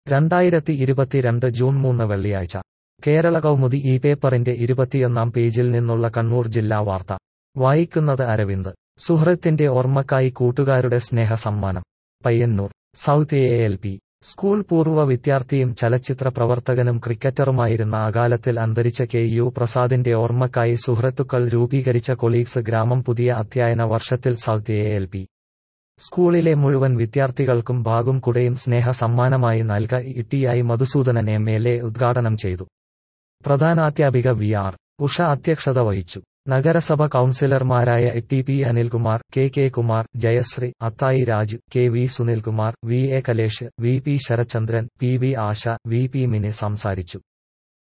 രണ്ടായിരത്തി ഇരുപത്തിരണ്ട് ജൂൺ മൂന്ന് വെള്ളിയാഴ്ച കേരള കൗമുദി ഈ പേപ്പറിന്റെ ഇരുപത്തിയൊന്നാം പേജിൽ നിന്നുള്ള കണ്ണൂർ ജില്ലാ വാർത്ത വായിക്കുന്നത് അരവിന്ദ് സുഹൃത്തിന്റെ ഓർമ്മക്കായി കൂട്ടുകാരുടെ സ്നേഹ സമ്മാനം Payyanur south A L P school പൂർവ്വ വിദ്യാർത്ഥിയും ചലച്ചിത്ര പ്രവർത്തകനും ക്രിക്കറ്ററുമായിരുന്ന അകാലത്തിൽ അന്തരിച്ച കെ യു പ്രസാദിന്റെ ഓർമ്മക്കായി സുഹൃത്തുക്കൾ രൂപീകരിച്ച കൊളീഗ്സ് ഗ്രാമം പുതിയ അധ്യയന വർഷത്തിൽ സൗത്ത് എ എൽ പി സ്കൂളിലെ മുഴുവൻ വിദ്യാർത്ഥികൾക്കും ബാഗും കുടയും സ്നേഹ സമ്മാനമായി നൽക ഇട്ടിയായി മധുസൂദനൻ എം എൽ എ ഉദ്ഘാടനം ചെയ്തു പ്രധാനാധ്യാപിക വി ആർ ഉഷ അധ്യക്ഷത വഹിച്ചു നഗരസഭ കൌൺസിലർമാരായ T P Anilkumar K K Kumar Jayasree Athayi Raju K V Sunilkumar V A Kalesh V P Sarachandran P V Asha V P Mini സംസാരിച്ചു